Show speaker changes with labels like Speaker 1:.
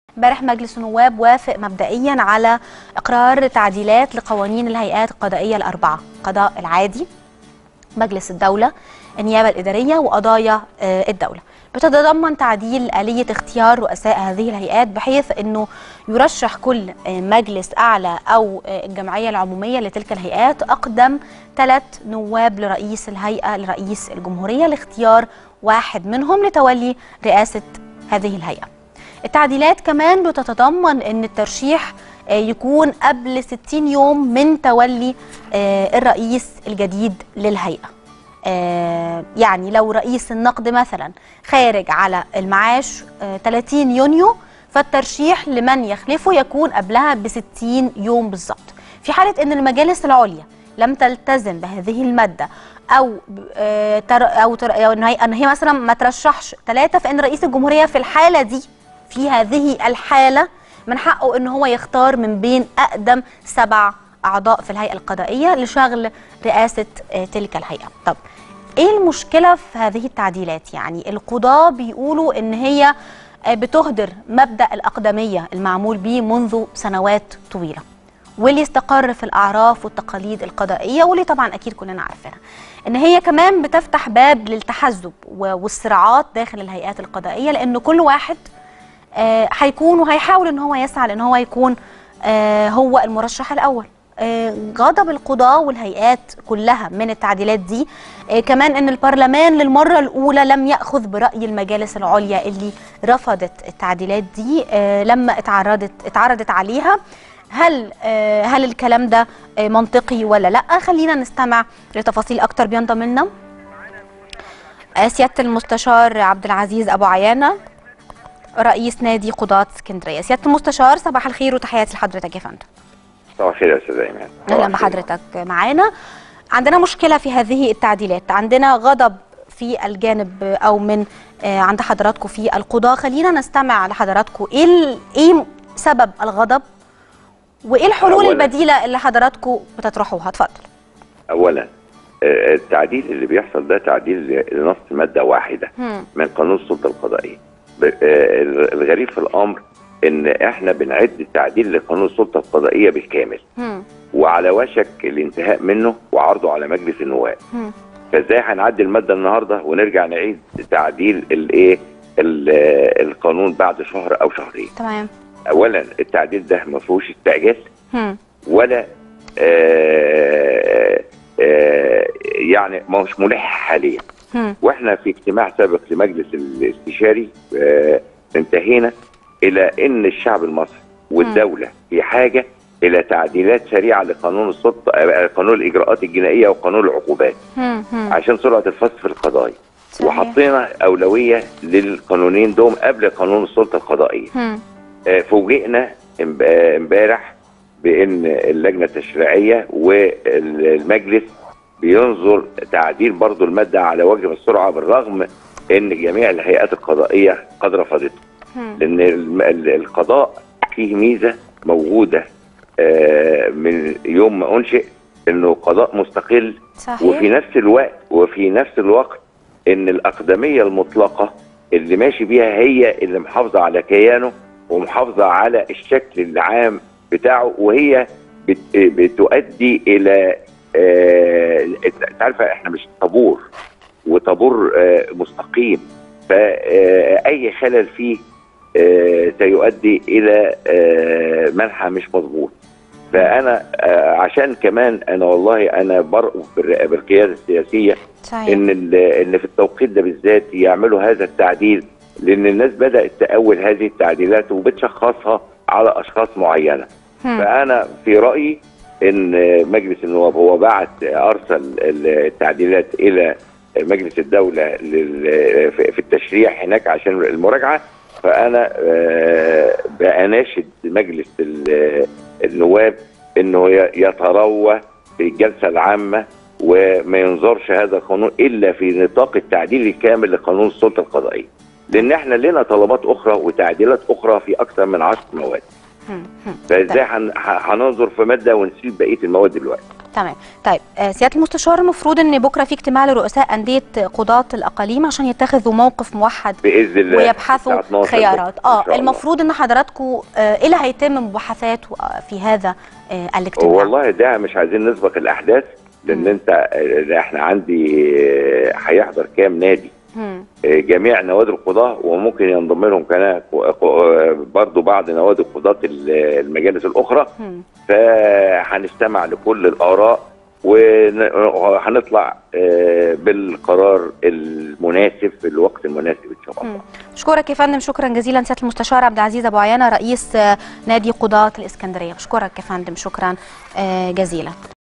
Speaker 1: امبارح مجلس النواب وافق مبدئيا على اقرار تعديلات لقوانين الهيئات القضائيه الاربعه قضاء العادي مجلس الدوله النيابه الاداريه وقضايا آه، الدوله بتتضمن تعديل آلية اختيار رؤساء هذه الهيئات بحيث أنه يرشح كل آه، مجلس أعلى أو آه، الجمعية العمومية لتلك الهيئات أقدم ثلاث نواب لرئيس الهيئة لرئيس الجمهورية لاختيار واحد منهم لتولي رئاسة هذه الهيئة التعديلات كمان بتتضمن أن الترشيح آه، يكون قبل 60 يوم من تولي آه، الرئيس الجديد للهيئة آه، يعني لو رئيس النقد مثلا خارج على المعاش آه، 30 يونيو فالترشيح لمن يخلفه يكون قبلها ب 60 يوم بالظبط في حالة أن المجالس العليا لم تلتزم بهذه المادة أو آه، تر أو, تر أو إن هي أن هي مثلا ما ترشحش ثلاثة فإن رئيس الجمهورية في الحالة دي في هذه الحالة من حقه ان هو يختار من بين اقدم سبع اعضاء في الهيئه القضائيه لشغل رئاسه آه، تلك الهيئه. طب ايه المشكله في هذه التعديلات؟ يعني القضاه بيقولوا ان هي آه، بتهدر مبدا الاقدميه المعمول به منذ سنوات طويله. واللي استقر في الاعراف والتقاليد القضائيه واللي طبعا اكيد كلنا عارفينها. ان هي كمان بتفتح باب للتحزب و- والصراعات داخل الهيئات القضائيه لان كل واحد آه، هيكون وهيحاول ان هو يسعى لان هو يكون آه، هو المرشح الاول آه، غضب القضاة والهيئات كلها من التعديلات دي آه، كمان ان البرلمان للمرة الاولى لم يأخذ برأي المجالس العليا اللي رفضت التعديلات دي آه، لما اتعرضت اتعرضت عليها هل آه، هل الكلام ده آه، منطقي ولا لا خلينا نستمع لتفاصيل اكتر بينضم لنا آه، سيادة المستشار عبد العزيز ابو عيانة رئيس نادي قضاة اسكندريه سياده المستشار صباح الخير وتحياتي لحضرتك يا فندم
Speaker 2: صباح الخير يا استاذ ايمان صباح
Speaker 1: اهلا
Speaker 2: الخير.
Speaker 1: بحضرتك معانا عندنا مشكله في هذه التعديلات عندنا غضب في الجانب او من آه، عند حضراتكم في القضاه خلينا نستمع لحضراتكم ايه ال- ايه سبب الغضب وايه الحلول
Speaker 2: أولاً-
Speaker 1: البديله اللي حضراتكم بتطرحوها اتفضل
Speaker 2: اولا آه، التعديل اللي بيحصل ده تعديل لنص ماده واحده
Speaker 1: هم.
Speaker 2: من قانون السلطه القضائيه ب- آه، الغريب في الامر ان احنا بنعد تعديل لقانون السلطه القضائيه بالكامل
Speaker 1: هم.
Speaker 2: وعلى وشك الانتهاء منه وعرضه على مجلس النواب
Speaker 1: هم.
Speaker 2: فازاي هنعدي الماده النهارده ونرجع نعيد تعديل الايه ال- آه، القانون بعد شهر او شهرين
Speaker 1: تمام
Speaker 2: اولا التعديل ده ما فيهوش استعجال
Speaker 1: هم.
Speaker 2: ولا آه آه يعني ما هوش ملح حاليا
Speaker 1: هم.
Speaker 2: واحنا في اجتماع سابق لمجلس الاستشاري آه انتهينا الى ان الشعب المصري والدوله في حاجه الى تعديلات سريعه لقانون السلطه آه، قانون الاجراءات الجنائيه وقانون العقوبات
Speaker 1: هم. هم.
Speaker 2: عشان سرعه الفصل في القضايا
Speaker 1: صحيح.
Speaker 2: وحطينا اولويه للقانونين دول قبل قانون السلطه القضائيه
Speaker 1: هم.
Speaker 2: آه، فوجئنا امب- آه، امبارح بان اللجنه التشريعيه والمجلس بينظر تعديل برضو الماده على وجه السرعه بالرغم ان جميع الهيئات القضائيه قد رفضته
Speaker 1: هم.
Speaker 2: لان الم- ال- القضاء فيه ميزه موجوده آه، من يوم ما انشئ انه قضاء مستقل
Speaker 1: صحيح
Speaker 2: وفي نفس الوقت وفي نفس الوقت ان الاقدميه المطلقه اللي ماشي بيها هي اللي محافظه على كيانه ومحافظه على الشكل العام بتاعه وهي بت بتؤدي الى آه، انت عارفه احنا مش طابور وطابور آه، مستقيم فاي خلل فيه آه، سيؤدي الى آه، منحى مش مظبوط فانا آه، عشان كمان انا والله انا برأف بالر- بالقياده السياسيه
Speaker 1: صحيح
Speaker 2: ان ال- ان في التوقيت ده بالذات يعملوا هذا التعديل لان الناس بدات تأول هذه التعديلات وبتشخصها على اشخاص معينه
Speaker 1: هم.
Speaker 2: فانا في رايي ان مجلس النواب هو بعت ارسل التعديلات الى مجلس الدوله لل- في في التشريع هناك عشان المراجعه فانا آه، باناشد مجلس ال- النواب انه ي- يتروى في الجلسه العامه وما ينظرش هذا القانون الا في نطاق التعديل الكامل لقانون السلطه القضائيه لان احنا لنا طلبات اخرى وتعديلات اخرى في اكثر من 10 مواد
Speaker 1: هم. هم.
Speaker 2: فازاي هن- ه- هننظر في ماده ونسيب بقيه المواد دلوقتي
Speaker 1: تمام طيب آه، سياده المستشار المفروض ان بكره في اجتماع لرؤساء انديه قضاه الاقاليم عشان يتخذوا موقف موحد
Speaker 2: باذن الله
Speaker 1: ويبحثوا
Speaker 2: الساعة 12
Speaker 1: خيارات
Speaker 2: بكرة إن
Speaker 1: اه
Speaker 2: شاء الله.
Speaker 1: المفروض ان حضراتكم آه، ايه اللي هيتم مباحثات آه، في هذا آه، الاجتماع
Speaker 2: والله ده مش عايزين نسبق الاحداث لان
Speaker 1: مم.
Speaker 2: انت آه، احنا عندي آه، هيحضر كام نادي
Speaker 1: مم.
Speaker 2: آه، جميع نوادي القضاة وممكن ينضم لهم كمان برضه بعض نوادي القضاة المجالس الأخرى
Speaker 1: مم.
Speaker 2: فهنستمع لكل الآراء وهنطلع آه، بالقرار المناسب في الوقت المناسب إن شاء الله
Speaker 1: مم. اشكرك يا فندم شكرا جزيلا سياده المستشار عبد العزيز ابو عيانه رئيس آه، نادي قضاه الاسكندريه بشكرك يا فندم شكرا آه، جزيلا